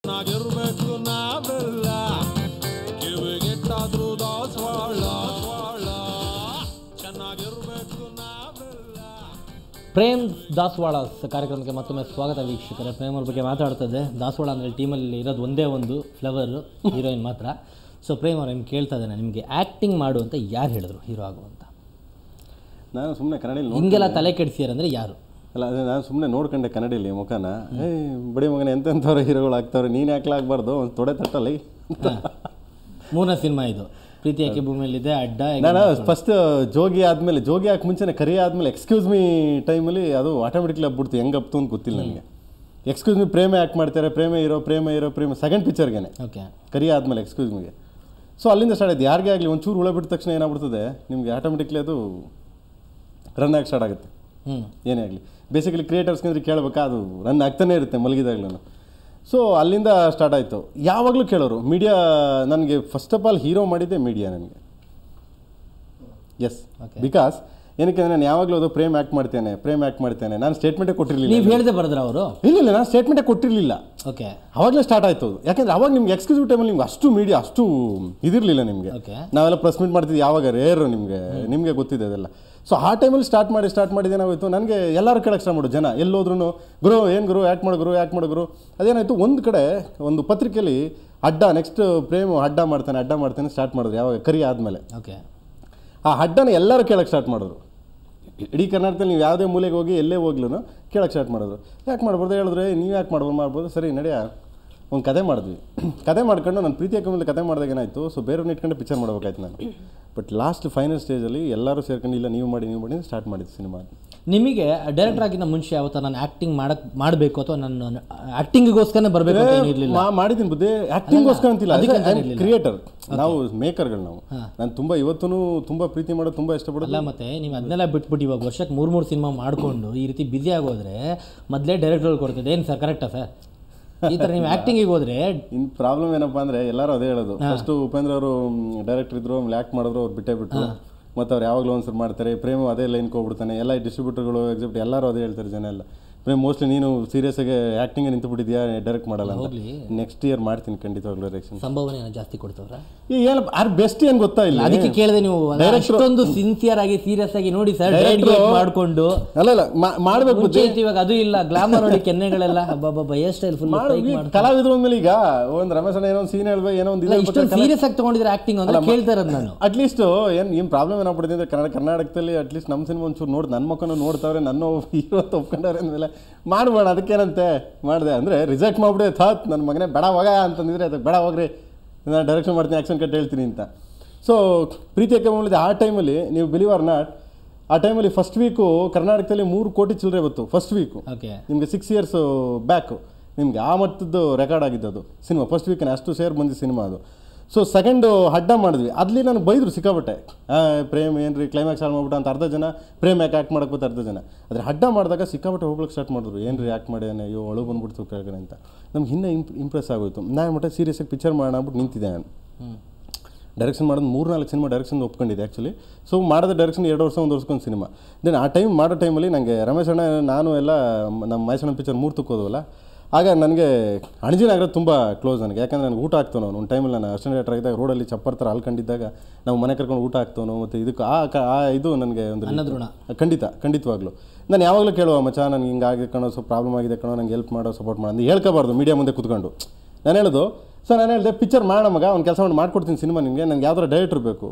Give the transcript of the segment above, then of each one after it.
ಚೆನ್ನಾಗಿರ್ಬೇಕು ನಾವೆಲ್ಲ ಕಿವಿಗೆಟ್ಟಾದ್ರೂ ದಾಸವಾಳ ಚೆನ್ನಾಗಿರ್ಬೇಕು ನಾವೆಲ್ಲ ಪ್ರೇಮ್ ದಾಸವಾಳ ಸ- ಕಾರ್ಯಕ್ರಮಕ್ಕೆ ಮತ್ತೊಮ್ಮೆ ಸ್ವಾಗತ ವೀಕ್ಷಕರೇ ಪ್ರೇಮ್ ಅವ್ರ ಬಗ್ಗೆ ಮಾತಾಡ್ತದೆ ದಾಸವಾಳ ಅಂದರೆ ಟೀಮಲ್ಲಿ ಇರೋದು ಒಂದೇ ಒಂದು ಫ್ಲವರ್ ಹೀರೋಯಿನ್ ಮಾತ್ರ ಸೊ ಪ್ರೇಮ್ ಅವ್ರು ನಿಮ್ಗೆ ಕೇಳ್ತಾ ಇದ್ದಾನೆ ನಿಮಗೆ ಆ್ಯಕ್ಟಿಂಗ್ ಮಾಡು ಅಂತ ಯಾರು ಹೇಳಿದ್ರು ಹೀರೋ ಆಗುವಂತ ನಾನು ಸುಮ್ಮನೆ ಕನ್ನಡಿಯಲ್ಲಿ ನೋಡ್ ಹಿಂಗೆಲ್ಲ ತಲೆ ಕೆಡಿಸಿಯಾರಂದ್ರೆ ಯಾರು ಅಲ್ಲ ಅದೇ ನಾನು ಸುಮ್ಮನೆ ನೋಡ್ಕೊಂಡೆ ಕನ್ನಡಿಯಲ್ಲಿ ಮುಖನ ಏ ಬಡಿ ಮಗನ ಎಂತೆಂಥವ್ರು ಹೀರೋಗಳು ಆಗ್ತಾವ್ರೆ ನೀನು ಯಾಕೆ ಒಂದು ತೊಡೆ ತಟ್ಟಲ್ಲಿ ಮೂರನೇ ಸಿನಿಮಾ ಇದು ಪ್ರೀತಿ ಯಾಕೆ ಭೂಮಿಯಲ್ಲಿದೆ ಅಡ್ಡ ನಾನು ಫಸ್ಟ್ ಜೋಗಿ ಆದಮೇಲೆ ಜೋಗಿ ಹಾಕಿ ಮುಂಚೆನೆ ಕರಿ ಆದಮೇಲೆ ಎಕ್ಸ್ಕ್ಯೂಸ್ ಮೀ ಟೈಮಲ್ಲಿ ಅದು ಆಟೋಮೆಟಿಕ್ಲಿ ಹಬ್ಬಿಡ್ತು ಹೆಂಗೆ ಹಬ್ತು ಅಂತ ಗೊತ್ತಿಲ್ಲ ನನಗೆ ಎಕ್ಸ್ಕ್ಯೂಸ್ ಮೀ ಪ್ರೇಮ ಯಾಕೆ ಮಾಡ್ತಾರೆ ಪ್ರೇಮ ಇರೋ ಪ್ರೇಮ ಇರೋ ಪ್ರೇಮ ಸೆಕೆಂಡ್ ಪಿಕ್ಚರ್ಗೆ ಓಕೆ ಕರಿ ಆದಮೇಲೆ ಎಕ್ಸ್ಕ್ಯೂಸ್ ಮಿಗೆ ಸೊ ಅಲ್ಲಿಂದ ಸ್ಟಾರ್ಟ್ ಆಯ್ತು ಯಾರಿಗೇ ಆಗಲಿ ಒಂಚೂರು ಹುಳ ಬಿಟ್ಟ ತಕ್ಷಣ ಏನಾಗ್ಬಿಡ್ತದೆ ನಿಮಗೆ ಆಟೋಮೆಟಿಕ್ಲಿ ಅದು ರನ್ ಆಗಿ ಸ್ಟಾರ್ಟ್ ಆಗುತ್ತೆ ಹ್ಞೂ ಏನೇ ಆಗಲಿ ಬೇಸಿಕಲಿ ಕ್ರಿಯೇಟರ್ಸ್ಗೆ ಕೇಳಬೇಕಾ ಅದು ರನ್ ಆಗ್ತಾನೆ ಇರುತ್ತೆ ಮಲಗಿದಾಗ್ಲೂ ಸೊ ಅಲ್ಲಿಂದ ಸ್ಟಾರ್ಟ್ ಆಯಿತು ಯಾವಾಗಲೂ ಕೇಳೋರು ಮೀಡಿಯಾ ನನಗೆ ಫಸ್ಟ್ ಆಫ್ ಆಲ್ ಹೀರೋ ಮಾಡಿದ್ದೆ ಮೀಡಿಯಾ ನನಗೆ ಎಸ್ Okay. ಬಿಕಾಸ್ ಏನಕ್ಕೆ ನಾನು ಯಾವಾಗಲೂ ಅದು ಪ್ರೇಮ್ ಆ್ಯಕ್ಟ್ ಮಾಡ್ತೇನೆ ಪ್ರೇಮ್ ಆ್ಯಕ್ಟ್ ಮಾಡ್ತೇನೆ ನಾನು ಸ್ಟೇಟ್ಮೆಂಟೇ ಕೊಟ್ಟಿರಲಿಲ್ಲ ನೀವು ಹೇಳ್ದೆ ಬರೆದ್ರ ಅವರು ಇಲ್ಲ ಇಲ್ಲ ನಾನು ಸ್ಟೇಟ್ಮೆಂಟೇ ಕೊಟ್ಟಿರಲಿಲ್ಲ ಓಕೆ ಅವಾಗಲೇ ಸ್ಟಾರ್ಟ್ ಆಯ್ತು ಅದು ಯಾಕಂದ್ರೆ ಅವಾಗ ನಿಮ್ಗೆ ಎಕ್ಸ್ಕ್ಯೂಸಿವ್ ಟೈಮಲ್ಲಿ ನಿಮ್ಗೆ ಅಷ್ಟು ಮೀಡಿಯಾ ಅಷ್ಟು ಇದಿರಲಿಲ್ಲ ನಿಮಗೆ ಓಕೆ ನಾವೆಲ್ಲ ಪ್ರೆಸ್ ಮೀಟ್ ಮಾಡ್ತಿದ್ವಿ ಯಾವಾಗ ರೇರು ನಿಮಗೆ ನಿಮಗೆ ಗೊತ್ತಿದೆ ಅದೆಲ್ಲ ಸೊ ಆ ಟೈಮಲ್ಲಿ ಸ್ಟಾರ್ಟ್ ಮಾಡಿ ಸ್ಟಾರ್ಟ್ ಮಾಡಿದ ಏನಾಗೋಯ್ತು ನನಗೆ ಎಲ್ಲರೂ ಕೇಳಕ್ಕೆ ಸ್ಟಾರ್ಟ್ ಮಾಡು ಜನ ಎಲ್ಲೋದ್ರೂ ಗುರು ಏನು ಗುರು ಯಾಕೆ ಮಾಡು ಗುರು ಯಾಕೆ ಮಾಡು ಗುರು ಅದೇನಾಯಿತು ಒಂದು ಕಡೆ ಒಂದು ಪತ್ರಿಕೆಯಲ್ಲಿ ಅಡ್ಡ ನೆಕ್ಸ್ಟ್ ಪ್ರೇಮ್ ಅಡ್ಡ ಮಾಡ್ತಾನೆ ಅಡ್ಡ ಮಾಡ್ತಾನೆ ಸ್ಟಾರ್ಟ್ ಮಾಡಿದ್ರು ಯಾವಾಗ ಕರಿ ಆದಮೇಲೆ ಓಕೆ ಆ ಅಡ್ಡನ ಎಲ್ಲರೂ ಕೇಳಕ್ಕೆ ಸ್ಟಾರ್ಟ್ ಮಾಡಿದ್ರು ಇಡೀ ಕರ್ನಾಟಕದಲ್ಲಿ ನೀವು ಯಾವುದೇ ಮೂಲೆಗೆ ಹೋಗಿ ಎಲ್ಲೇ ಹೋಗ್ಲೂ ಕೇಳಕ್ಕೆ ಸ್ಟಾರ್ಟ್ ಮಾಡೋದು ಯಾಕೆ ಮಾಡ್ಬೋದು ಹೇಳಿದ್ರೆ ನೀವು ಯಾಕೆ ಮಾಡ್ಬೋದು ಮಾಡ್ಬೋದು ಸರಿ ನಡೆಯ ಒಂದು ಕತೆ ಮಾಡಿದ್ವಿ ಕತೆ ಮಾಡ್ಕೊಂಡು ನಾನು ಪ್ರೀತಿ ಮೇಲೆ ಕತೆ ಮಾಡಿದಾಗ ಏನಾಯಿತು ಸೊ ಬೇರೆಯವ್ರನ್ನ ಇಟ್ಕೊಂಡು ಪಿಕ್ಚರ್ ಮಾಡ್ಬೇಕಾಯ್ತು ನಾನು ಬಟ್ ಲಾಸ್ಟ್ ಫೈನಲ್ ಸ್ಟೇಜಲ್ಲಿ ಎಲ್ಲರೂ ಸೇರ್ಕೊಂಡು ಇಲ್ಲ ನೀವು ಮಾಡಿ ನೀವು ಮಾಡಿ ಸ್ಟಾರ್ಟ್ ಮಾಡಿದ್ದು ಸಿನಿಮಾ ನಿಮಗೆ ಡೈರೆಕ್ಟರ್ ಆಗಿನ ಮುಂಚೆ ಯಾವತ್ತ ನಾನು ಆ್ಯಕ್ಟಿಂಗ್ ಮಾಡಕ್ ಮಾಡಬೇಕು ಅಥವಾ ನಾನು ಆ್ಯಕ್ಟಿಂಗಿಗೋಸ್ಕರನೇ ಬರಬೇಕು ಅಂತ ಏನು ಇರಲಿಲ್ಲ ಮಾ- ಮಾಡಿದ್ದೀನಿ ಬುದ್ಧಿ ಆ್ಯಕ್ಟಿಂಗ್ಗೋಸ್ಕರ ಅಂತಿಲ್ಲ ಅದಕ್ಕಂತ ಇರ್ಲಿಲ್ಲ. ಕ್ರಿಯೇಟರ್ ನಾವು ಮೇಕರ್ಗಳು ನಾವು ನಾನು ತುಂಬ ಇವತ್ತೂ ತುಂಬ ಪ್ರೀತಿ ಮಾಡೋದು ತುಂಬ ಇಷ್ಟಪಡೋದು ಅಲ್ಲ ಮತ್ತೆ ನೀವು ಅದನ್ನೆಲ್ಲ ಬಿಟ್ಬಿಟ್ಟು ಇವಾಗ ವರ್ಷಕ್ಕೆ ಮೂರು ಮೂರು ಸಿನಿಮಾ ಮಾಡಿಕೊಂಡು ಈ ರೀತಿ ಬ್ಯುಸಿ ಆಗೋದ್ರೆ ಮೊದಲೇ ಡೈರೆಕ್ಟರ್ ಕೊಡ್ತದೆ ಏನು ಸರ್ ಕರೆಕ್ಟಾ ಸರ್ ಈ ಥರ ನೀವು ಆ್ಯಕ್ಟಿಂಗಿಗೆ ಹೋದ್ರೆ ಇನ್ ಪ್ರಾಬ್ಲಮ್ ಏನಪ್ಪ ಅಂದ್ರೆ ಎಲ್ಲರೂ ಅದೇ ಹೇಳೋದು ಫಸ್ಟ್ ಉಪೇಂದ್ರ ಅವರು ಡೈರೆಕ್ಟರ್ ಇದ್ರು ಆಮೇಲೆ ಆ್ಯಕ್ಟ್ ಮಾಡಿದ್ರು ಅವ್ರು ಬಿಟ್ಟೇ ಬಿಟ್ರು ಮತ್ತು ಅವ್ರು ಯಾವಾಗಲೂ ಒಂದ್ಸರಿ ಮಾಡ್ತಾರೆ ಪ್ರೇಮ ಅದೇ ಲೈನ್ಗೆ ಹೋಗ್ಬಿಡ್ತಾನೆ ಎಲ್ಲ ಡಿಸ್ಟ್ರಿಬ್ಯೂಟರ್ಗಳು ಎಕ್ಸಿಬಿಟ್ ಎಲ್ಲರೂ ಅದೇ ಹೇಳ್ತಾರೆ ಜನ ಎಲ್ಲ ಪ್ರೇಮ್ ಮೋಸ್ಟ್ಲಿ ನೀನು ಸೀರಿಯಸ್ ಆಗಿ ಆ್ಯಕ್ಟಿಂಗ್ ನಿಂತು ಬಿಟ್ಟಿದ್ಯಾ ಡೈರೆಕ್ಟ್ ಮಾಡಲ್ಲ ಅಂತ ಹೋಗ್ಲಿ ನೆಕ್ಸ್ಟ್ ಇಯರ್ ಮಾಡ್ತೀನಿ ಖಂಡಿತವಾಗ್ಲೂ ಡೈರೆಕ್ಷನ್ ಸಂಭಾವನೆ ಜಾಸ್ತಿ ಕೊಡ್ತವ್ರ ಈ ಏನು ಅರ್ ಬೆಸ್ಟ್ ಏನು ಗೊತ್ತಾ ಇಲ್ಲ ಅದಕ್ಕೆ ಕೇಳಿದೆ ನೀವು ಅಷ್ಟೊಂದು ಸಿನ್ಸಿಯರ್ ಆಗಿ ಸೀರಿಯಸ್ ಆಗಿ ನೋಡಿ ಸರ್ ಮಾಡ್ಕೊಂಡು ಅಲ್ಲ ಇಲ್ಲ ಮಾ- ಮಾಡ್ಬೇಕು ಮುಂಚೆ ಇತ್ತು, ಇವಾಗ ಅದು ಇಲ್ಲ ಗ್ಲಾಮರ್ ನೋಡಿ ಕೆನ್ನೆಗಳೆಲ್ಲ ಹಬ್ಬ ಹೇರ್ ಸ್ಟೈಲ್ ಫುಲ್ ಮಾಡ್ಬೇಕು. ಈ ಕಲಾವಿದ್ರು ಅಂದ್ಮೇಲೆ ಈಗ ಒಂದು ರಮೇಶ್ ಅಣ್ಣ ಏನೋ ಒಂದು ಸೀನ್ ಹೇಳ್ಬೇಕು ಏನೋ ಒಂದು ಇದು ಇಷ್ಟೊಂದು ಸೀರಿಯಸ್ ಆಗಿ ತಗೊಂಡಿದ್ರೆ ಆಕ್ಟಿಂಗ್ ಅಂದ್ರೆ ಕೇಳ್ತಾ ಇರೋದು ನಾನು ಅಟ್ಲೀಸ್ಟ್ ಏನು ಏನು ಪ್ರಾಬ್ಲಮ್ ಏನಾಗ್ಬಿಟ್ಟಿದೆ ಅಂದರೆ ಕನ್ನಡ ಕರ್ನಾಟಕದಲ್ಲಿ ಅಟ್ಲೀಸ್ಟ್ ನಮ್ಮ ಸಿನಿಮಾ ಒಂಚೂರು ನೋಡಿ ನನ್ನ ಮಕ್ಕಳು ನೋಡ್ತಾವ್ರೆ ನನ್ನ ಹೀರೋ ಅಂತ ಒಪ್ಕೊಂಡವ್ರೆ ಅಂದಮೇಲೆ ಮಾಡ್ಬೇಡ ಅದಕ್ಕೇನಂತೆ ಮಾಡಿದೆ ಅಂದರೆ ರಿಜೆಕ್ಟ್ ಮಾಡ್ಬಿಡಿ ಥಾತ್ ನನ್ನ ಮಗನೇ ಬೇಡ ಹೋಗ ಅಂತಂದಿದ್ರೆ ಅದಕ್ಕೆ ಬೇಡ ಹೋಗ್ರಿ ನಾನು ಡೈರೆಕ್ಷನ್ ಮಾಡ್ತೀನಿ ಆ್ಯಕ್ಷನ್ ಕಟ್ ಹೇಳ್ತೀನಿ ಅಂತ ಸೊ ಪ್ರೀತಿ ಯಾಕೆ ಮಾಡಿದೆ ಆ ಟೈಮಲ್ಲಿ ನೀವು ಬಿಲೀವ್ ಆರ್ ನಾಟ್ ಆ ಟೈಮಲ್ಲಿ ಫಸ್ಟ್ ವೀಕು ಕರ್ನಾಟಕದಲ್ಲಿ ಮೂರು ಕೋಟಿ ಚಿಲ್ಲರೆ ಬಂತು ಫಸ್ಟ್ ವೀಕು ಓಕೆ ನಿಮಗೆ ಸಿಕ್ಸ್ ಇಯರ್ಸ್ ಬ್ಯಾಕು ನಿಮಗೆ ಆ ಮಟ್ಟದ್ದು ರೆಕಾರ್ಡ್ ಆಗಿದ್ದದು ಸಿನಿಮಾ ಫಸ್ಟ್ ವೀಕಲ್ಲಿ ಅಷ್ಟು ಶೇರ್ ಬಂದಿದ್ದು ಸಿನಿಮಾ ಅದು ಸೊ ಸೆಕೆಂಡು ಅಡ್ಡ ಮಾಡಿದ್ವಿ ಅಲ್ಲಿ ನಾನು ಬೈದರು ಸಿಕ್ಕಾಬಟ್ಟೆ ಆ, ಪ್ರೇಮ್ ಏನು ರೀ ಕ್ಲೈಮ್ಯಾಕ್ಸ್ ಹಾಳು ಮಾಡ್ಬಿಟ್ಟು ಅಂತ ಅರ್ಧ ಜನ ಪ್ರೇಮ್ ಯಾಕೆ ಆ್ಯಕ್ಟ್ ಮಾಡಕ್ಕೆ ಅರ್ಧ ಜನ ಆದರೆ ಅಡ್ಡ ಮಾಡಿದಾಗ ಸಿಕ್ಕಾಬಟ್ಟೆ ಹೋಗ್ಲಿಕ್ಕೆ ಸ್ಟಾರ್ಟ್ ಮಾಡಿದ್ರು ಏನು ರೀ ಆ್ಯಕ್ಟ್ ಮಾಡಿದಾನೆ ಅಯ್ಯೋ ಒಳಗೆ ಬಂದ್ಬಿಡ್ತು ಕೆಳಗಡೆ ಅಂತ ನಮ್ಗೆ ಇನ್ನೂ ಇಂಪ್ ಇಂಪ್ರೆಸ್ ಆಗೋಯ್ತು ನಾನು ಮಟ್ಟ ಸೀರಿಯಸ್ಸಾಗಿ ಪಿಕ್ಚರ್ ಮಾಡೋಣ ಅಂದ್ಬಿಟ್ಟು ನಿಂತಿದ್ದೆ ನಾನು ಡೈರೆಕ್ಷನ್ ಮಾಡೋದು ಮೂರು ನಾಲ್ಕು ಸಿನಿಮಾ ಡೈರೆಕ್ಷನ್ ಒಪ್ಕೊಂಡಿದ್ದೆ ಆ್ಯಕ್ಚುಲಿ ಸೊ ಮಾಡಿದ ಡೈರೆಕ್ಷನ್ ಎರಡು ವರ್ಷ ಒಂದು ವರ್ಷಕ್ಕೊಂದು ಸಿನಿಮಾ ದೆನ್ ಆ ಟೈಮ್ ಮಾಡೋ ಟೈಮಲ್ಲಿ ನನಗೆ ರಮೇಶ್ ಅಣ್ಣ ನಾನು ಎಲ್ಲ ನಮ್ಮ ಮೈಸೂರಿನ ಪಿಕ್ಚರ್ ಮೂರ್ತಕ್ಕೆ ಹೋದವಲ್ಲ ಆಗ ನನಗೆ ಅಣಜಿನಾಗ್ರೆ ತುಂಬ ಕ್ಲೋಸ್ ನನಗೆ ಯಾಕಂದ್ರೆ ನನಗೆ ಊಟ ಆಗ್ತಾನೋ ಒಂದು ಟೈಮಲ್ಲಿ ನಾನು ಅರ್ಶನ್ ಡೈರೆಕ್ಟರ್ ಆಗಿದ್ದಾಗ ರೋಡಲ್ಲಿ ಚಪ್ಪರ್ ಥರ ಅಲ್ಕೊಂಡಿದ್ದಾಗ ನಾವು ಮನೆ ಕರ್ಕೊಂಡು ಊಟ ಆಗ್ತಾನೋ ಮತ್ತು ಇದಕ್ಕೆ ಆ ಕ- ಆ ಇದು ನನಗೆ ಒಂದು ಅನ್ನದ್ಋಣ. ಖಂಡಿತ ಖಂಡಿತವಾಗ್ಲು ನಾನು ಯಾವಾಗಲೂ ಕೇಳುವ ಮಚ್ಚ ನನಗೆ ಹಿಂಗೆ ಆಗಿದೆ ಕಣೋ ಸ್ವಲ್ಪ ಪ್ರಾಬ್ಲಮ್ ಆಗಿದೆ ಕಣೋ ನಂಗೆ ಹೆಲ್ಪ್ ಮಾಡೋ ಸಪೋರ್ಟ್ ಮಾಡೋ ಅಂತ ಹೇಳ್ಕೋಬಾರ್ದು ಮೀಡಿಯಾ ಮುಂದೆ ಕೂತ್ಕೊಂಡು ನಾನು ಹೇಳೋದು ಸರ್ ನಾನು ಹೇಳಿದೆ ಪಿಕ್ಚರ್ ಮಾಡೋಣ ಮಗ ಒಂದು ಕೆಲಸ ಮಾಡಿ ಮಾಡ್ಕೊಡ್ತೀನಿ ಸಿನಿಮಾ ನಿಮಗೆ ನಂಗೆ ಯಾವ್ದಾರ ಡೈರೆಕ್ಟ್ರ್ ಬೇಕು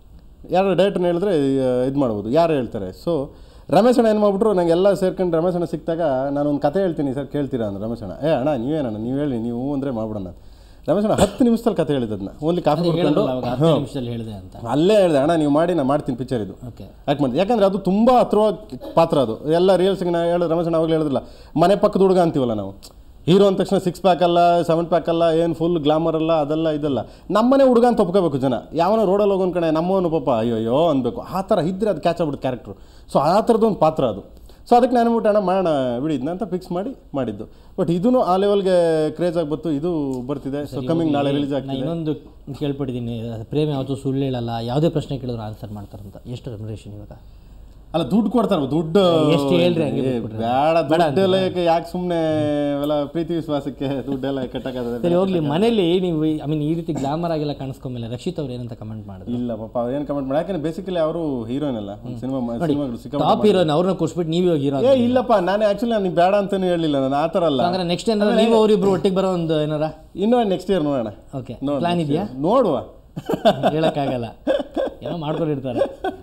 ಯಾರು ಡೈರೆಕ್ಟ್ರನ್ನ ಹೇಳಿದ್ರೆ ಇದು ಮಾಡ್ಬೋದು ಯಾರು ಹೇಳ್ತಾರೆ ಸೊ ರಮೇಶ್ ಅಣ್ಣ ಏನು ಮಾಡ್ಬಿಟ್ರು ನಂಗೆ ಎಲ್ಲ ಸೇರ್ಕೊಂಡು ರಮೇಶ್ ಅಣ್ಣ ಸಿಕ್ತಾಗ ನಾನು ಒಂದು ಕತೆ ಹೇಳ್ತೀನಿ ಸರ್ ಕೇಳ್ತೀರಾ ಅಂದ್ರೆ ರಮೇಶ್ ಅಣ್ಣ ಏ ಅಣ್ಣ ನೀವೇನಣ್ಣ ನೀವು ಹೇಳಿ ನೀವು ಅಂದರೆ ಮಾಡ್ಬಿಡೋಣ ರಮೇಶ್ ಅಣ್ಣ ಹತ್ತು ನಿಮಿಷದಲ್ಲಿ ಕತೆ ಹೇಳಿದ್ದನ್ನ ಓನ್ಲಿ ಕಾಫಿ ಕುಡ್ಕೊಂಡು ಹೇಳಿದ್ರಲ್ಲ ಅವಾಗ ಹತ್ತು ನಿಮಿಷದಲ್ಲಿ ಹೇಳಿದೆ ಅಂತ ಅಲ್ಲೇ ಹೇಳಿದೆ ಅಣ್ಣ ನೀವು ಮಾಡಿ ನಾನು ಮಾಡ್ತೀನಿ ಪಿಕ್ಚರ್ ಇದು ಓಕೆ ಯಾಕೆ ಮಾಡಿದೆ ಯಾಕಂದ್ರೆ ಅದು ತುಂಬ ಹತ್ರವಾಗಿ ಪಾತ್ರ ಅದು ಎಲ್ಲ ರೀಲ್ಸ್ಗೆ ನಾ ಹೇಳೋದು ರಮೇಶ್ ಅವಾಗಲೇ ಹೇಳಿದ್ರಲ್ಲ ಮನೆ ಪಕ್ಕದ ಹುಡುಗ ಅಂತೀವಲ್ಲ ನಾವು ಹೀರೋ ಅಂದ ತಕ್ಷಣ ಸಿಕ್ಸ್ ಪ್ಯಾಕ್ ಅಲ್ಲ ಸೆವೆನ್ ಪ್ಯಾಕ್ ಅಲ್ಲ ಏನು ಫುಲ್ ಗ್ಲಾಮರ್ ಅಲ್ಲ ಅದಲ್ಲ ಇದಲ್ಲ ನಮ್ಮನೆ ಹುಡುಗ ಅಂತ ಒಪ್ಕೋಬೇಕು ಜನ ಯಾವನ ರೋಡಲ್ಲಿ ಹೋಗೋನ್ ಕಡೆ ನಮ್ಮವನು ಪಾಪ ಅಯ್ಯೋ ಅಯ್ಯೋ ಅನ್ಬೇಕು ಆ ಥರ ಇದ್ದರೆ ಅದು ಕ್ಯಾಚ್ ಆಗ್ಬಿಡುತ್ತೆ ಕ್ಯಾರೆಕ್ಟ್ರು ಸೊ ಆ ಥರದ್ದು ಒಂದು ಪಾತ್ರ ಅದು ಸೊ ಅದಕ್ಕೆ ನಾನು ಬಿಟ್ಟು ಅಣ್ಣ ಮಾಡೋಣ ಬಿಡಿದ್ನ ಅಂತ ಫಿಕ್ಸ್ ಮಾಡಿ ಮಾಡಿದ್ದು ಬಟ್ ಇದೂ ಆ ಲೆವೆಲ್ಗೆ ಕ್ರೇಜ್ ಆಗಿ ಬಂತು ಇದು ಬರ್ತಿದೆ ಸೊ ಕಮಿಂಗ್ ನಾಳೆ ರಿಲೀಸ್ ನಾ ಆಗ್ತಿದೆ ಇನ್ನೊಂದು ಕೇಳ್ಪಟ್ಟಿದ್ದೀನಿ ಪ್ರೇಮ ಯಾವತ್ತೂ ಸುಳ್ಳು ಹೇಳಲ್ಲ ಯಾವುದೇ ಪ್ರಶ್ನೆ ಕೇಳಿದ್ರು ಆನ್ಸರ್ ಮಾಡ್ತಾರಂತ ಎಷ್ಟು ರೆಮ್ಯುರೇಷನ್ ಇವಾಗ ಅಲ್ಲ ದುಡ್ಡು ಕೊಡ್ತಾರ ದುಡ್ಡು ಎಷ್ಟು ಹೇಳ್ರಿ ಹಂಗೆ ಏ, ಬಿಟ್ಬಿಟ್ರೆ. ಬೇಡ ದುಡ್ಡೆಲ್ಲ ಯಾಕೆ ಸುಮ್ಮನೆ ಅವೆಲ್ಲ ಪ್ರೀತಿ ವಿಶ್ವಾಸಕ್ಕೆ ದುಡ್ಡೆಲ್ಲ ಕಟ್ಟಕ್ಕಾಗದೆ ಸರಿ ಹೋಗ್ಲಿ ಮನೇಲಿ ನೀವು ಐ ಮೀನ್ ಈ ರೀತಿ ಗ್ಲಾಮರ್ ಆಗಿಲ್ಲ ಕಾಣಿಸ್ಕೊಂಡ್ಮೇಲೆ ರಕ್ಷಿತ್ ಅವ್ರು ಏನಂತ ಕಮೆಂಟ್ ಮಾಡಿದ್ರು ಇಲ್ಲ ಪಾಪ ಅವ್ರು ಏನು ಕಮೆಂಟ್ ಮಾಡಿ ಯಾಕಂದ್ರೆ ಬೇಸಿಕಲಿ ಅವರು ಹೀರೋಯಿನ್ ಅಲ್ಲ ಸಿನಿಮಾ ಸಿನಿಮಾಗಳು ಸಿಕ್ಕ ಟಾಪ್ ಹೀರೋನ್ ಅವ್ರನ್ನ ಕೂರಿಸ್ಬಿಟ್ಟು ನೀವು ಇವಾಗ ಹೀರೋ ಏ ಇಲ್ಲಪ್ಪ ನಾನು ಆ್ಯಕ್ಚುಲಿ ನಾನು ಬೇಡ ಅಂತಾನೆ ಹೇಳಿಲ್ಲ ನಾನು ಆ ಥರ ಅಲ್ಲ ಅಂದ್ರೆ ನೆಕ್ಸ್ಟ್ ಏನಾರ ನೀವು ಅವರಿಬ್ರು ಒಟ್ಟಿಗೆ ಬರೋ ಒಂದು ಏನಾರ ಇನ್ನೂ ನೆಕ್ಸ್ಟ್ ಇಯರ್ ನೋಡೋಣ ಓಕೆ ನೋಡ್ ಪ್ಲಾನ್ ಇದೆಯಾ ನೋಡುವ ಹೇಳಕ್ಕಾಗಲ್ಲ ಏನೋ ಮಾಡ್ಕೊಂಡಿರ್ತಾರೆ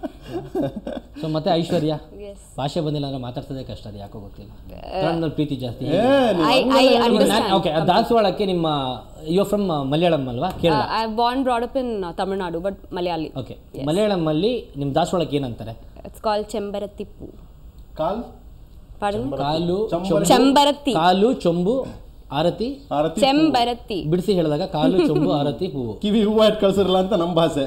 ಸೊ ಮತ್ತೆ ಐಶ್ವರ್ಯ Yes. ಭಾಷೆ ಬಂದಿಲ್ಲ ಅಂದ್ರೆ ಮಾತಾಡ್ಸೋದೇ ಕಷ್ಟ ಅದು ಯಾಕೋ ಗೊತ್ತಿಲ್ಲ ಕನ್ನಡದಲ್ಲಿ ಪ್ರೀತಿ ಜಾಸ್ತಿ ಏ ನೀವ್ I, I understand. ಓಕೆ ದಾಸವಾಳಕ್ಕೆ ನಿಮ್ಮ ಯೋ ಫ್ರಮ್ ಮಲಯಾಳಂ ಅಲ್ವಾ Kerala Uh, I'm born brought up in uh, Tamil Nadu, but Malayali. Okay Malayalam ಅಲ್ಲಿ ನಿಮ್ಮ ದಾಸವಾಳಕ್ಕೆ ಏನಂತಾರೆ It's called Chembaratippu. Call Pardon? Call ಚಂಬರ- Chembarati. Call ಚೊಂಬು Aarti Aarti Chembarati. ಬಿಡಿಸಿ ಹೇಳಿದಾಗ ಕಾಲು ಚೊಂಬು ಆರತಿ ಹೂವು ಕಿವಿ ಹೂವು ಇಟ್ಟು ಕಳ್ಸಿರಲ್ಲ ಅಂತ ನಮ್ಮ ಭಾಷೆ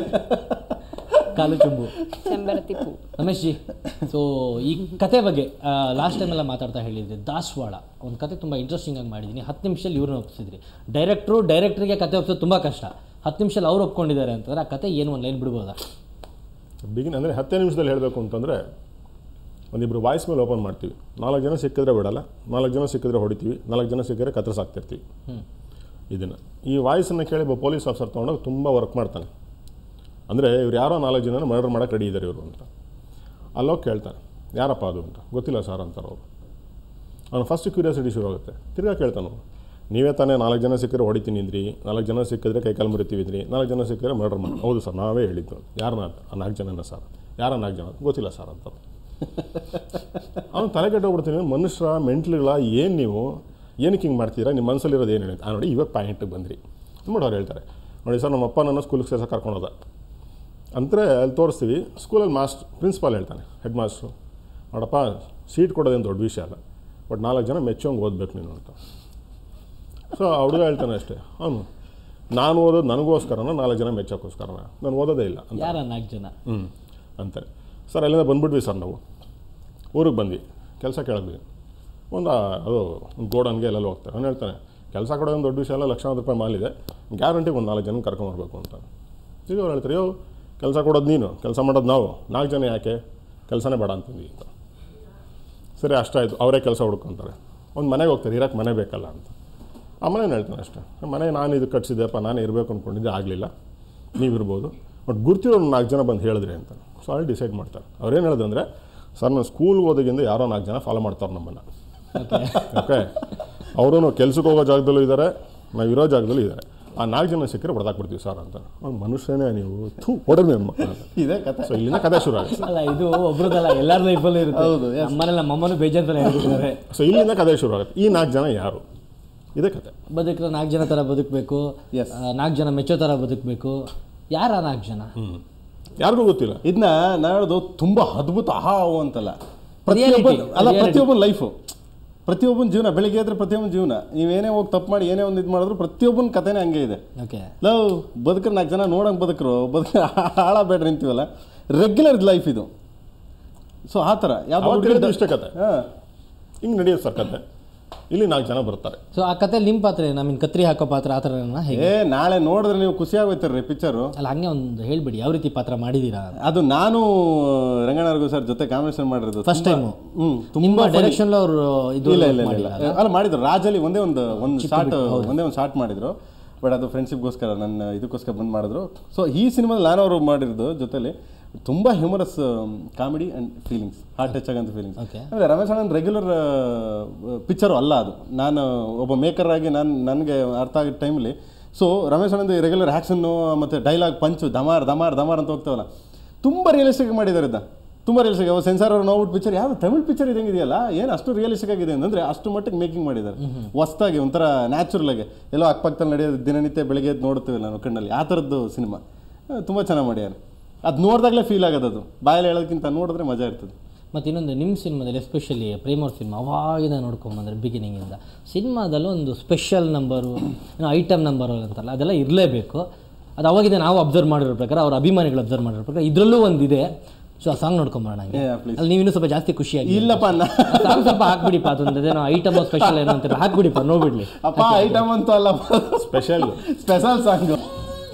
ಕಾಲು ಚೊಂಬು Chembaratippu. ರಮೇಶ್ ಜಿ ಸೊ ಈ ಕತೆ ಬಗ್ಗೆ ಲಾಸ್ಟ್ ಟೈಮೆಲ್ಲ ಮಾತಾಡ್ತಾ ಹೇಳಿದ್ರಿ ದಾಸವಾಳ ಒಂದು ಕತೆ ತುಂಬ ಇಂಟ್ರೆಸ್ಟಿಂಗ್ ಆಗಿ ಮಾಡಿದ್ದೀನಿ ಹತ್ತು ನಿಮಿಷದಲ್ಲಿ ಇವ್ರನ್ನ ಒಪ್ಪಿಸಿದ್ರಿ ಡೈರೆಕ್ಟ್ರು ಡೈರೆಕ್ಟ್ರಿಗೆ ಕತೆ ಒಪ್ಸೋದು ತುಂಬ ಕಷ್ಟ ಹತ್ತು ನಿಮಿಷದಲ್ಲಿ ಅವ್ರು ಒಪ್ಕೊಂಡಿದ್ದಾರೆ ಅಂತಂದ್ರೆ ಆ ಕತೆ ಏನು ಒಂದು ಲೈನ್ ಬಿಡ್ಬೋದಾ ಬಿಗಿನ್ ಅಂದರೆ ಹತ್ತೇ ನಿಮಿಷದಲ್ಲಿ ಹೇಳಬೇಕು ಅಂತಂದರೆ ಒಂದಿಬ್ಬರು ವಾಯ್ಸ್ ಮೇಲೆ ಓಪನ್ ಮಾಡ್ತೀವಿ ನಾಲ್ಕು ಜನ ಸಿಕ್ಕಿದ್ರೆ ಬಿಡಲ್ಲ ನಾಲ್ಕು ಜನ ಸಿಕ್ಕಿದ್ರೆ ಹೊಡಿತೀವಿ ನಾಲ್ಕು ಜನ ಸಿಕ್ಕಿದ್ರೆ ಕತ್ತರಿಸಾಕ್ತಿರ್ತೀವಿ ಇದನ್ನು ಈ ವಾಯ್ಸನ್ನು ಕೇಳಿ ಒಬ್ಬ ಪೊಲೀಸ್ ಆಫೀಸರ್ ತೊಗೊಂಡೋಗಿ ತುಂಬ ವರ್ಕ್ ಮಾಡ್ತಾನೆ ಅಂದರೆ ಇವ್ರು ಯಾರೋ ನಾಲ್ಕು ಜನ ಮರ್ಡರ್ ಮಾಡೋಕ್ಕೆ ರೆಡಿ ಇದ್ದಾರೆ ಇವರು ಅಂತ ಅಲ್ಲೋಗಿ ಕೇಳ್ತಾನೆ ಯಾರಪ್ಪ ಅದು ಅಂತ ಗೊತ್ತಿಲ್ಲ ಸರ್ ಅಂತಾರೆ ಅವರು ಅವನು ಫಸ್ಟ್ ಕ್ಯೂರಿಯಾಸಿಟಿ ಶುರು ಆಗುತ್ತೆ ತಿರ್ಗಾ ಕೇಳ್ತಾನೆ ಅವ್ನು. ನೀವೇ ತಾನೇ ನಾಲ್ಕು ಜನ ಸಿಕ್ಕಿದ್ರೆ ಹೊಡಿತೀನಿ ಅಂದ್ರಿ ನಾಲ್ಕು ಜನ ಸಿಕ್ಕಿದ್ರೆ ಕೈ ಕಾಲು ಮುರಿತೀವಿ ಅಂದ್ರಿ ನಾಲ್ಕು ಜನ ಸಿಕ್ಕಿದ್ರೆ ಮರ್ಡರ್ ಮಾಡಿ ಹೌದು ಸರ್ ನಾವೇ ಹೇಳಿದ್ದು ಯಾರನ್ನ ಆ ನಾಲ್ಕು ಜನನ ಸರ್ ಯಾರ ನಾಲ್ಕು ಜನ ಗೊತ್ತಿಲ್ಲ ಸರ್ ಅಂತ ಅವನು ತಲೆ ಕೆಟ್ಟೋಗ್ಬಿಡ್ತೀನಿ ಮನುಷ್ಯರ ಮೆಂಟ್ಲುಗಳ ಏನು ನೀವು ಏನಕ್ಕೆ ಹಿಂಗೆ ಮಾಡ್ತೀರಾ ನಿಮ್ಮ ಮನಸ್ಸಲ್ಲಿರೋದು ಏನು ಹೇಳಿದೆ ಆ ನೋಡಿ ಇವಾಗ ಪಾಯಿಂಟಿಗೆ ಬಂದ್ರಿ ನೋಡಿ ಅವ್ರು ಹೇಳ್ತಾರೆ ನೋಡಿ ಸರ್ ನಮ್ಮ ಅಪ್ಪ ನನ್ನ ಸ್ಕೂಲಿಗೆ ಸೇರ್ಸ ಕರ್ಕೊಂಡೋದ ಅಂದರೆ ಅಲ್ಲಿ ತೋರಿಸ್ತೀವಿ ಸ್ಕೂಲಲ್ಲಿ ಮಾಸ್ಟ್ ಪ್ರಿನ್ಸಿಪಾಲ್ ಹೇಳ್ತಾನೆ ಹೆಡ್ ಮಾಸ್ಟ್ರು ನೋಡಪ್ಪ ಸೀಟ್ ಕೊಡೋದೇನು ದೊಡ್ಡ ವಿಷಯ ಅಲ್ಲ ಬಟ್ ನಾಲ್ಕು ಜನ ಮೆಚ್ಚೋಂಗೆ ಓದಬೇಕು ನೀನು ಅಂತ ಸೊ ಆ ಹುಡುಗ ಹೇಳ್ತಾನೆ ಅಷ್ಟೇ ಅವನು ನಾನು ಓದೋದು ನನಗೋಸ್ಕರನ ನಾಲ್ಕು ಜನ ಮೆಚ್ಚೋಕ್ಕೋಸ್ಕರನ ನಾನು ಓದೋದೇ ಇಲ್ಲ ಅಂತ ಯಾರ ನಾಲ್ಕು ಜನ ಹ್ಞೂ ಅಂತಾರೆ ಸರ್ ಅಲ್ಲಿಂದ ಬಂದ್ಬಿಟ್ವಿ ಸರ್ ನಾವು ಊರಿಗೆ ಬಂದ್ವಿ ಕೆಲಸ ಕೇಳಿದ್ವಿ ಒಂದು ಅದು ಒಂದು ಗೋಡನ್ಗೆ ಎಲ್ಲೆಲ್ಲ ಹೋಗ್ತಾರೆ ಅವ್ನು ಹೇಳ್ತಾನೆ ಕೆಲಸ ಕೊಡೋದು ಒಂದು ದೊಡ್ಡ ವಿಷಯ ಅಲ್ಲ ಲಕ್ಷಾಂತರ ರೂಪಾಯಿ ಮಾಲಿದೆ ಗ್ಯಾರಂಟಿ ಒಂದು ನಾಲ್ಕು ಜನ ಕರ್ಕೊಂಬರ್ಬೇಕು ಅಂತ ಈಗ ಅವ್ರು ಹೇಳ್ತಾರೆ ಯೋ ಕೆಲಸ ಕೊಡೋದು ನೀನು ಕೆಲಸ ಮಾಡೋದು ನಾವು ನಾಲ್ಕು ಜನ ಯಾಕೆ ಕೆಲಸನೇ ಬೇಡ ಅಂತಂದ್ವಿ ಅಂತ ಸರಿ ಅಷ್ಟಾಯಿತು ಅವರೇ ಕೆಲಸ ಹುಡ್ಕೊಂತಾರೆ ಒಂದು ಮನೆಗೆ ಹೋಗ್ತಾರೆ ಇರೋಕ್ಕೆ ಮನೆ ಬೇಕಲ್ಲ ಅಂತ ಆ ಮನೇನು ಹೇಳ್ತಾನೆ ಅಷ್ಟೇ ಮನೆ ನಾನು ಇದು ಕಟ್ಸಿದ್ದೆಪ್ಪ ನಾನೇ ಇರಬೇಕು ಅಂದ್ಕೊಂಡಿದ್ದೆ ಆಗಲಿಲ್ಲ ನೀವಿರ್ಬೋದು ಬಟ್ ಗುರ್ತಿರೋ ನಾಲ್ಕು ಜನ ಬಂದು ಹೇಳಿದ್ರಿ ಅಂತ ಸೊ ಅಲ್ಲಿ ಡಿಸೈಡ್ ಮಾಡ್ತಾರೆ ಅವ್ರೇನು ಹೇಳಿದಂದರೆ ಸರ್ ನಾನು ಸ್ಕೂಲ್ಗೆ ಹೋದಾಗಿಂದ ಯಾರೋ ನಾಲ್ಕು ಜನ ಫಾಲೋ ಮಾಡ್ತಾರೆ ನಮ್ಮನ್ನು ಓಕೆ ಅವರು ಕೆಲ್ಸಕ್ಕೆ ಹೋಗೋ ಜಾಗದಲ್ಲೂ ಇದ್ದಾರೆ ನಾವು ಇರೋ ಜಾಗದಲ್ಲೂ ಇದ್ದಾರೆ ಆ ನಾಲ್ಕು ಜನ ಸಿಕ್ಕರೆ ಹೊಡೆದಾಕ್ಬಿಡ್ತೀವಿ ಸರ್ ಅಂತ ಅವ್ನು ಮನುಷ್ಯನೇ ನೀವು ಥೂ ಹೊಡೆದು ನಿಮ್ಮ ಮಕ್ಕಳು ಅಂತ ಇದೇ ಕತೆ ಸೊ ಇಲ್ಲಿಂದ ಕತೆ ಶುರು ಆಗುತ್ತೆ ಅಲ್ಲ ಇದು ಒಬ್ರದಲ್ಲ ಎಲ್ಲರ ಲೈಫಲ್ಲೂ ಇರುತ್ತೆ ಹೌದು, yes. ನಮ್ಮನೇಲಿ ನಮ್ಮ ಅಮ್ಮನೂ ಬೇಜಾನ್ ಥರ ಹೇಳ್ತಿದ್ದಾರೆ ಸೊ ಇಲ್ಲಿಂದ ಕತೆ ಶುರು ಆಗುತ್ತೆ ಈ ನಾಲ್ಕು ಜನ ಯಾರು ಇದೇ ಕತೆ ಬದುಕಿದ್ರೆ ನಾಲ್ಕು ಜನ ಥರ ಬದುಕಬೇಕು Yes. ನಾಲ್ಕು ಜನ ಮೆಚ್ಚೋ ಥರ ಬದುಕಬೇಕು ಯಾರ ನಾಲ್ಕು ಜನ ಯಾರಿಗೂ ಗೊತ್ತಿಲ್ಲ ಇದನ್ನ ನಾನು ಹೇಳೋದು ತುಂಬ ಅದ್ಭುತ ಆಹಾ ಅವು ಅಂತಲ್ಲ ಪ್ರತಿಯೊಬ್ಬ Reality, ಅಲ್ಲ reality. ಪ್ರತಿಯೊಬ್ಬನ ಲೈಫು ಪ್ರತಿಯೊಬ್ಬನ ಜೀವನ ಬೆಳಿಗ್ಗೆ ಎದ್ರೆ ಪ್ರತಿಯೊಬ್ಬನ ಜೀವನ ನೀವೇನೇ ಹೋಗಿ ತಪ್ಪು ಮಾಡಿ ಏನೇ ಒಂದು ಇದು ಮಾಡಿದ್ರು ಪ್ರತಿಯೊಬ್ಬನ ಕಥೆನೇ ಹಂಗೆ ಇದೆ ಓಕೆ ಲವ್ ಬದುಕ್ರೆ ನಾಲ್ಕು ಜನ ನೋಡಂಗೆ ಬದುಕರು ಬದುಕ ಹಾಳಾಗಬೇಡ್ರಿ ಅಂತೀವಲ್ಲ ರೆಗ್ಯುಲರ್ ಲೈಫ್ ಇದು ಸೊ ಆ ಥರ ಅವಾಗ ಹೇಳಿದ್ದು ಇಷ್ಟೇ ಕತೆ ಹಾಂ ಹಿಂಗೆ ನಡೆಯುತ್ತೆ ಸರ್ ಕತೆ ಇಲ್ಲಿ ನಾಲ್ಕು ಜನ ಬರ್ತಾರೆ ಸೊ ಆ ಕತೆ ನಿಮ್ಮ ಪಾತ್ರ ಏನು ಮೀನ್ ಕತ್ರಿ ಹಾಕೋ ಪಾತ್ರ ಆ ಥರನ ಹೇಗೆ ಏ ನಾಳೆ ನೋಡಿದ್ರೆ ನೀವು ಖುಷಿ ಆಗೋಯ್ತಾರ್ರಿ ಪಿಕ್ಚರು ಅಲ್ಲ ಹಂಗೆ ಒಂದು ಹೇಳ್ಬಿಡಿ ಯಾವ ರೀತಿ ಪಾತ್ರ ಮಾಡಿದ್ದೀರಾ ಅದು ನಾನು ರಂಗನಾರ್ಗು ಸರ್ ಜೊತೆ ಕಾಂಬಿನೇಷನ್ ಮಾಡಿರೋದು ಫಸ್ಟ್ ಟೈಮು ಹ್ಞೂ ನಿಮ್ಮ ಡೈರೆಕ್ಷನ್ ಅವರು ಇದು ಇಲ್ಲ ಇಲ್ಲ ಇಲ್ಲ ಮಾಡಿಲ್ಲ ಇಲ್ಲ ಅಲ್ಲ ಮಾಡಿದ್ರು ರಾಜಲ್ಲಿ ಒಂದೇ ಒಂದು ಒಂದು ಶಾರ್ಟ್ ಒಂದೇ ಒಂದು ಶಾರ್ಟ್ ಮಾಡಿದ್ರು ಬಟ್ ಅದು ಫ್ರೆಂಡ್ಶಿಪ್ಗೋಸ್ಕರ ನನ್ನ ಇದಕ್ಕೋಸ್ಕರ ಬಂದು ಮಾಡಿದ್ರು ಸೊ ಈ ಸಿನಿಮಾದಲ್ಲಿ ನಾನು ಅವರು ಮಾಡಿರೋದು ಜೊತೆಲಿ ತುಂಬ humorous comedy and feelings heart touch ಆಗಂತ ಫೀಲಿಂಗ್ಸ್ Okay. ಅಂದರೆ ರಮೇಶ್ ಅಣ್ಣನ ರೆಗ್ಯುಲರ್ ಪಿಕ್ಚರು ಅಲ್ಲ ಅದು ನಾನು ಒಬ್ಬ ಮೇಕರ್ ಆಗಿ ನಾನು ನನಗೆ ಅರ್ಥ ಆಗಿದ್ದ ಟೈಮಲ್ಲಿ ಸೊ ರಮೇಶ್ ಅಣ್ಣಂದು ರೆಗ್ಯುಲರ್ ಆ್ಯಕ್ಷನ್ನು ಮತ್ತು ಡೈಲಾಗ್ ಪಂಚು ದಮಾರ್ ದಮಾರ್ ದಮಾರ್ ಅಂತ ಹೋಗ್ತಾವಲ್ಲ ತುಂಬ ರಿಯಲಿಸ್ಟಿಕ್ ಮಾಡಿದ್ದಾರೆ ಇದ್ದ ತುಂಬ ರಿಯಲಿಸ್ಟಿಕ್ ಅವ ಸೆನ್ಸಾರ್ ಅವ್ರು ನೋಡ್ಬಿಟ್ಟು ಪಿಕ್ಚರ್ ಯಾವ ತಮಿಳ್ ಪಿಕ್ಚರ್ ಇದಂಗೆ ಇದೆಯಲ್ಲ ಏನು ಅಷ್ಟು ರಿಯಲಿಸ್ಟಿಕ್ ಆಗಿದೆ ಅಂದರೆ ಅಷ್ಟು ಮಟ್ಟಿಗೆ ಮೇಕಿಂಗ್ ಮಾಡಿದ್ದಾರೆ ಹೊಸ್ದಾಗಿ ಒಂಥರ ನ್ಯಾಚುರಲ್ ಆಗಿ ಎಲ್ಲೋ ಅಕ್ಕಪಕ್ಕದಲ್ಲಿ ನಡೆಯೋದು ದಿನನಿತ್ಯ ಬೆಳಿಗ್ಗೆ ಎದ್ದು ನೋಡ್ತೀವಿ ನಾವು ಕಣ್ಣಲ್ಲಿ ಆ ಥರದ್ದು ಸಿನಿಮಾ ತುಂಬ ಚೆನ್ನಾಗಿ ಮಾಡ್ಯಾರ ಅದು ನೋಡಿದಾಗಲೇ ಫೀಲ್ ಆಗೋದು ಅದು ಬಾಯಲ್ಲಿ ಹೇಳೋದಕ್ಕಿಂತ ನೋಡಿದ್ರೆ ಮಜಾ ಇರ್ತದೆ ಮತ್ತು ಇನ್ನೊಂದು ನಿಮ್ಮ ಸಿನಿಮಾದಲ್ಲಿ ಎಸ್ಪೆಷಲಿ ಪ್ರೇಮರ್ ಸಿನಿಮಾ ಅವಾಗಿಂದ ನೋಡ್ಕೊಂಬಂದ್ರೆ ಬಿಗಿನಿಂಗಿಂದ ಸಿನಿಮಾದಲ್ಲೂ ಒಂದು ಸ್ಪೆಷಲ್ ನಂಬರು ಏನೋ ಐಟಮ್ ನಂಬರು ಅಂತಲ್ಲ ಅದೆಲ್ಲ ಇರಲೇಬೇಕು ಅದು ಅವಾಗಿಂದ ನಾವು ಅಬ್ಸರ್ವ್ ಮಾಡಿರೋ ಪ್ರಕಾರ ಅವ್ರ ಅಭಿಮಾನಿಗಳು ಅಬ್ಸರ್ವ್ ಮಾಡಿರೋ ಪ್ರಕಾರ ಇದರಲ್ಲೂ ಒಂದಿದೆ ಸೊ ಆ ಸಾಂಗ್ ನೋಡ್ಕೊಂಬರೋಣ ಹಂಗೆ Yeah, please. ಅಲ್ಲಿ ನೀವು ಇನ್ನೂ ಸ್ವಲ್ಪ ಜಾಸ್ತಿ ಖುಷಿಯಾಗಿ ಇಲ್ಲಪ್ಪ ನಾ ಸಾಂಗ್ ಸ್ವಲ್ಪ ಹಾಕ್ಬಿಡಿಪ್ಪ ಅದೊಂದು ಅದೇನೋ ಐಟಮ್ ಸ್ಪೆಷಲ್ ಏನೋ ಅಂತಾರೆ ಹಾಕ್ಬಿಡಿಪ್ಪ ನೋಡ್ಬಿಡ್ಲಿ ಅಪ್ಪ ಐಟಮ್ ಅಂತೂ ಅಲ್ಲ ಸ್ಪೆಷಲ್ ಸ್ಪೆಷಲ್ ಸಾಂಗು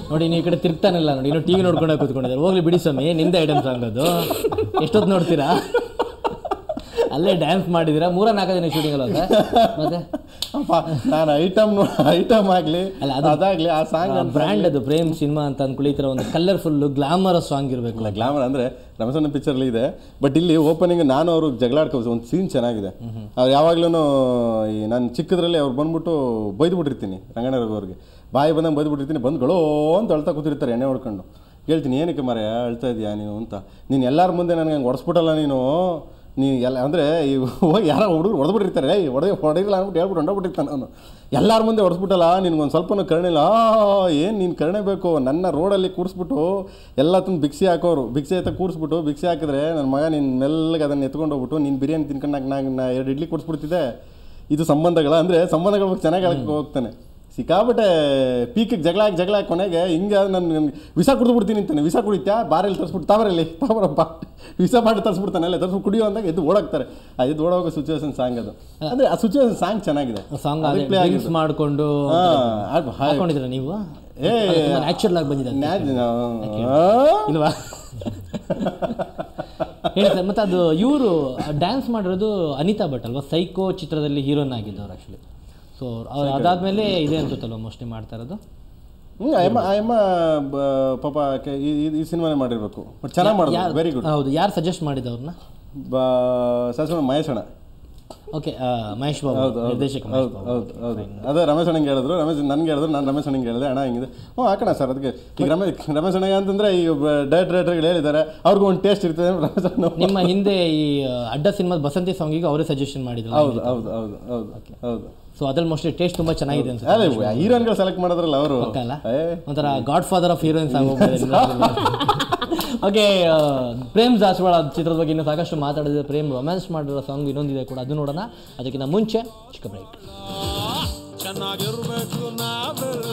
ನೋಡಿ ನೀವು ಈ ಕಡೆ ತಿರ್ಗ್ತಾನಿಲ್ಲ ನೋಡಿ ಇನ್ನು ಟಿವಿ ನೋಡ್ಕೊಂಡೆ ಕೂತ್ಕೊಂಡಿದ್ದಾರೆ ಹೋಗ್ಲಿ ಬಿಡಿ ಸ್ವಾಮಿ ನಿಂದ ಐಟಮ್ ಸಾಂಗ್ ಅದು ಎಷ್ಟೊತ್ತು ನೋಡ್ತೀರಾ ಅಲ್ಲೇ ಡ್ಯಾನ್ಸ್ ಮಾಡಿದಿರಾ ಮೂರ ನಾಲ್ಕು ದಿನ ಶೂಟಿಂಗ್ ಅಲ್ಲ ಸರ್ ಮತ್ತೆ ಅಪ್ಪ ನಾನು ಐಟಮ್ ಐಟಮ್ ಆಗಲಿ ಅಲ್ಲ, ಅದು- ಅದಾಗಲಿ ಆ ಸಾಂಗ್ ಬ್ರ್ಯಾಂಡ್ ಅದು ಪ್ರೇಮ್ ಸಿನಿಮಾ ಅಂತ ಅಂದ್ಕೊಳ್ಳಿ ಈ ಥರ ಒಂದು ಕಲರ್ಫುಲ್ಲು ಗ್ಲಾಮರಸ್ ಸಾಂಗ್ ಇರಬೇಕು ಇಲ್ಲ ಗ್ಲಾಮರ್ ಅಂದರೆ ರಮಸಣ್ಣ ಪಿಕ್ಚರ್ಲಿ ಇದೆ ಬಟ್ ಇಲ್ಲಿ ಓಪನಿಂಗ್ ನಾನು ಅವರು ಜಗಳ ಆಡ್ಕೋಬೋದು ಒಂದು ಸೀನ್ ಚೆನ್ನಾಗಿದೆ ಅವ್ರು ಯಾವಾಗ್ಲೂ ಈ ನಾನು ಚಿಕ್ಕದ್ರಲ್ಲಿ ಅವ್ರು ಬಂದ್ಬಿಟ್ಟು ಬೈದು ಬಿಟ್ಟಿರ್ತೀನಿ ರಂಗಣ್ಣ ಅವ್ರಿಗೆ ಬಾಯಿ ಬಂದಂಗೆ ಬೈದು ಬಿಟ್ಟಿರ್ತೀನಿ ಬಂದ್ಗಳೋ ಅಂತ ಅಳ್ತಾ ಕೂತಿರ್ತಾರೆ ಎಣ್ಣೆ ಹೊಡ್ಕೊಂಡು ಹೇಳ್ತೀನಿ ಏನಕ್ಕೆ ಮರ ಅಳ್ತಾ ಇದೀಯಾ ನೀನು ಅಂತ ನೀನು ಎಲ್ಲರ ಮುಂದೆ ನನಗೆ ಹಂಗೆ ಹೊಡೆಸ್ಬಿಟ್ಟಲ್ಲ ನೀನು ನೀ ಎಲ್ಲ ಅಂದರೆ ಈ ಹೋಗಿ ಯಾರೋ ಹುಡುಗರು ಹೊಡೆದ್ಬಿಟ್ಟಿರ್ತಾರೆ ಏಯ್ ಹೊಡೆ ಹೊಡೆಯಿಲ್ಲ ಅಂದ್ಬಿಟ್ಟು ಹೇಳ್ಬಿಟ್ಟು ಹೊಂಡೋಗ್ಬಿಟ್ಟಿರ್ತಾನೆ ನಾನು ಎಲ್ಲರ ಮುಂದೆ ಹೊಡೆಸ್ಬಿಟ್ಟಲ್ಲ ನಿನ್ಗೊಂದು ಸ್ವಲ್ಪನೂ ಕರುಣೆ ಇಲ್ಲ ಏನು ನೀನು ಕರುಣೆ ಬೇಕು ನನ್ನ ರೋಡಲ್ಲಿ ಕೂರಿಸ್ಬಿಟ್ಟು ಎಲ್ಲ ತುಂಬ ಭಿಕ್ಷೆ ಹಾಕೋರು ಭಿಕ್ಷೆ ಎತ್ತ ಕೂರಿಸ್ಬಿಟ್ಟು ಭಿಕ್ಷೆ ಹಾಕಿದ್ರೆ ನನ್ನ ಮಗ ನೀನು ಮೆಲ್ಲಗೆ ಅದನ್ನು ಎತ್ಕೊಂಡು ಹೋಗ್ಬಿಟ್ಟು ನೀನು ಬಿರಿಯಾನಿ ತಿನ್ಕೊಂಡು ನಾನು ನಾ ಎರಡು ಇಡ್ಲಿ ಕೊಡಿಸ್ಬಿಡ್ತಿದ್ದೆ ಇದು ಸಂಬಂಧಗಳ ಅಂದರೆ ಸಂಬಂಧಗಳ ಬಗ್ಗೆ ಚೆನ್ನಾಗಿ ಹೇಳಕ್ಕೆ ಹೋಗ್ತಾನೆ ಸಿಕ್ಕಾಬಟ್ಟೆ ಪೀಕಿಗೆ ಜಗಳ ಹಾಕಿ ಜಗಳ ಹಾಕಿ ಕೊನೆಗೆ ಹಿಂಗೆ ನಾನು ನನಗೆ ವಿಸ ಕುಡಿದು ಬಿಡ್ತೀನಿ ಅಂತಾನೆ ವಿಸ ಕುಡಿತ್ಯಾ ಬಾರಲ್ಲಿ ತರಿಸ್ಬಿಟ್ಟು ತಾವರಲ್ಲಿ ತಾವರಪ್ಪ ವಿಸ ಮಾಡಿ ತರಿಸ್ಬಿಡ್ತಾನೆ ಅಲ್ಲೇ ತರಿಸ್ಬಿಟ್ಟು ಕುಡಿಯೋ ಅಂದಾಗ ಎದ್ದು ಓಡಾಕ್ತಾರೆ ಆ ಎದ್ದು ಓಡೋಗೋ ಸಿಚುವೇಶನ್ ಸಾಂಗ್ ಅದು ಅಂದರೆ ಆ ಸಿಚುವೇಶನ್ ಸಾಂಗ್ ಚೆನ್ನಾಗಿದೆ ಸಾಂಗ್ ಅದಕ್ಕೆ play ಡ್ರಿಂಕ್ಸ್ ಆಗಿದ್ದು. ಮಾಡಿಕೊಂಡು ಹಾ, ಅದು ಹಾ- ಹಾಕೊಂಡಿದ್ದೀರಾ ನೀವು ಏ ನ್ಯಾಚುರಲ್ ಆಗಿ ಬಂದಿದೆ ಅಂತ. ನ್ಯಾ- ಆ? ಇಲ್ವಾ ಹೇಳಿ ಸರ್ ಮತ್ತೆ ಅದು ಇವರು ಡ್ಯಾನ್ಸ್ ಮಾಡಿರೋದು ಅನಿತಾ ಭಟ್ ಅಲ್ವಾ ಸೈಕೋ ಚಿತ್ರದಲ್ಲಿ ಹೀರೋನ್ ಆಗಿದ್ದವ್ರು ಆ್ಯಕ್ಚುಲಿ ಸೊ ಅದಾದ್ಮೇಲೆ ಇದೆ ಅನ್ಸುತ್ತಲ್ವ ಮೋಸ್ಟ್ಲಿ ಮಾಡ್ತಾ ಇರೋದು ಹ್ಞೂ ಅಯ್ಯಮ್ಮ ಅಯ್ಯಮ್ಮ ಬ- ಪಾಪ ಕೆ- ಈ ಈ- ಈ ಸಿನಿಮಾನೇ ಮಾಡಿರ್ಬೇಕು ಬಟ್ ಚೆನ್ನಾಗಿ ಮಾಡೋದು ವೆರಿ ಗುಡ್ ಹೌದು ಯಾರು ಸಜೆಸ್ಟ್ ಮಾಡಿದವ್ರನ್ನ ಬಾ ಸಸ್ಮ ಮಹೇಶ್ ಅಣ್ಣ ಓಕೆ ಮಹೇಶ್ ಬಾಬು ಹೌದು ಹೌದು ನಿರ್ದೇಶಕ ಮಹೇಶ್ ಹೌದು ಬಾಬು ಹೌದು ಹೌದು ಅದೇ ರಮೇಶ್ ಅಣ್ಣಂಗೆ ಹೇಳಿದ್ರು ರಮೇಶ್ ನನಗೆ ಹೇಳಿದ್ರು ನಾನು ರಮೇಶ್ ಅಣ್ಣಂಗೆ ಹೇಳಿದೆ ಅಣ್ಣ ಹಿಂಗಿದೆ ಹ್ಞೂ ಹಾಕೋಣ ಸರ್ ಅದಕ್ಕೆ ಈಗ ರಮೇಶ್ ರಮೇಶ್ ಅಣ್ಣಗೆ ಅಂತಂದ್ರೆ ಈ ಡೈರೆಕ್ಟ್ ಡೈರೆಕ್ಟರ್ಗಳು ಹೇಳಿದ್ದಾರೆ ಅವ್ರಿಗೂ ಒಂದು ಟೇಸ್ಟ್ ಇರ್ತದೆ ರಮೇಶ್ ಅಣ್ಣ ನಿಮ್ಮ ಹಿಂದೆ ಈ ಅಡ್ಡ ಸಿನಿಮಾದ ಬಸಂತಿ ಸಾಂಗಿಗೆ ಅವರೇ ಸಜೆಷನ್ ಮಾಡಿದ್ರು ಹೌದು ಹೌದು ಹೌದು ಹೌದು ಹೌದು ಸೊ ಅದ್ರಲ್ಲಿ ಮೋಸ್ಟ್ಲಿ ಟೇಸ್ಟ್ ತುಂಬಾ ಚೆನ್ನಾಗಿದೆ ಅನ್ಸುತ್ತೆ ಅದೇ ಹೀರೋಯಿನ್ಗಳು ಸೆಲೆಕ್ಟ್ ಮಾಡಿದ್ರಲ್ಲ ಅವರು ಪಕ್ಕ ಅಲ್ಲ ಏ ಒಂಥರ god father of heroines okay Prem ಜಾಸ್ವಾಳ ಚಿತ್ರದ ಬಗ್ಗೆ ಇನ್ನೂ ಸಾಕಷ್ಟು ಮಾತಾಡಿದ್ರೆ ಪ್ರೇಮ್ ರೊಮ್ಯಾನ್ಸ್ ಮಾಡಿರೋ ಸಾಂಗ್ ಇನ್ನೊಂದಿದೆ ಕೂಡ ಅದು ನೋಡೋಣ ಅದಕ್ಕಿಂತ ಮುಂಚೆ ಚಿಕ್ಕ ಬ್ರೇಕ್ ಚೆನ್ನಾಗಿರ್ಬೇಕು ನಾವೆಲ್ಲ